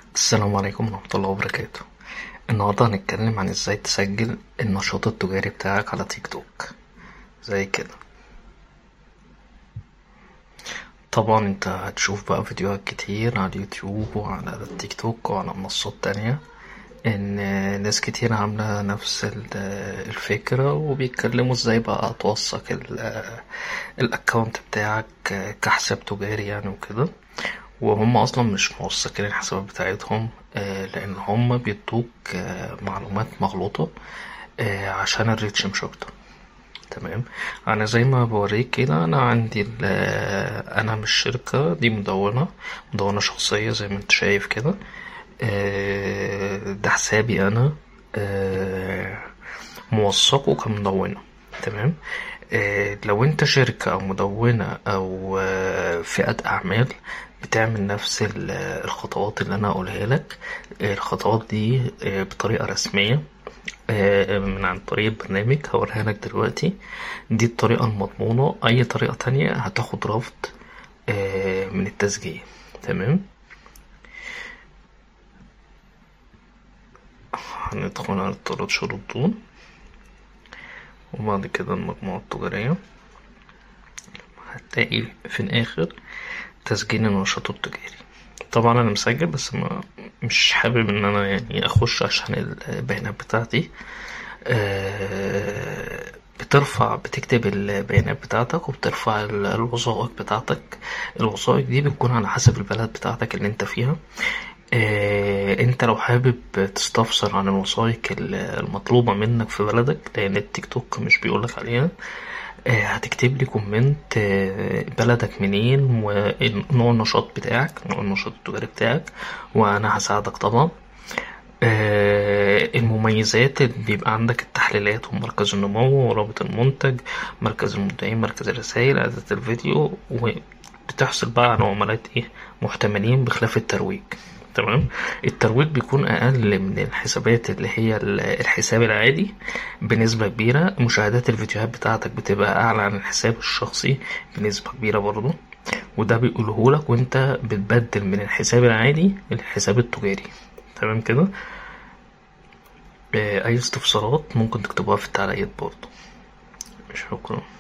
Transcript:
السلام عليكم ورحمة الله وبركاته النهاردة هنتكلم عن ازاي تسجل النشاط التجاري بتاعك على تيك توك زي كده طبعا انت هتشوف بقى فيديوهات كتير على اليوتيوب وعلى التيك توك وعلى منصات تانية ان ناس كتير عاملة نفس الفكرة وبيتكلموا ازاي بقى توثق الاكونت بتاعك كحساب تجاري يعني وكده وهم اصلا مش موثقين الحسابات بتاعتهم لان هم بيدوك معلومات مغلوطة عشان الريتش مش اكتر تمام انا زي ما بوريك كده انا عندي انا مش شركة دي مدونة مدونة شخصية زي ما انت شايف كده ده حسابي انا موثقه كمدونة تمام لو انت شركة او مدونة او فئة اعمال بتعمل نفس الخطوات اللي انا هقولها لك الخطوات دي بطريقة رسمية من عن طريق البرنامج هوريها لك دلوقتي دي الطريقة المضمونة اي طريقة تانية هتاخد رفض من التسجيل تمام هندخل على الثلاث شروط دول وبعد كده المجموعة التجارية هتلاقي في الآخر تسجيل النشاط التجاري طبعا أنا مسجل بس ما مش حابب إن أنا يعني أخش عشان البيانات بتاعتي بترفع بتكتب البيانات بتاعتك وبترفع الوثائق بتاعتك الوثائق دي بتكون على حسب البلد بتاعتك اللي انت فيها انت لو حابب تستفسر عن الوثائق المطلوبة منك في بلدك لان التيك توك مش بيقولك عليها هتكتب لي كومنت بلدك منين ونوع النشاط بتاعك نوع النشاط التجاري بتاعك وانا هساعدك طبعا المميزات اللي بيبقى عندك التحليلات ومركز النمو ورابط المنتج مركز المبدعين مركز الرسائل اعداد الفيديو وبتحصل بقى على عملات ايه محتملين بخلاف الترويج تمام الترويج بيكون اقل من الحسابات اللي هي الحساب العادي بنسبة كبيرة مشاهدات الفيديوهات بتاعتك بتبقى اعلى عن الحساب الشخصي بنسبة كبيرة برضو وده بيقوله لك وانت بتبدل من الحساب العادي للحساب التجاري تمام كده اي استفسارات ممكن تكتبوها في التعليقات برضو شكرا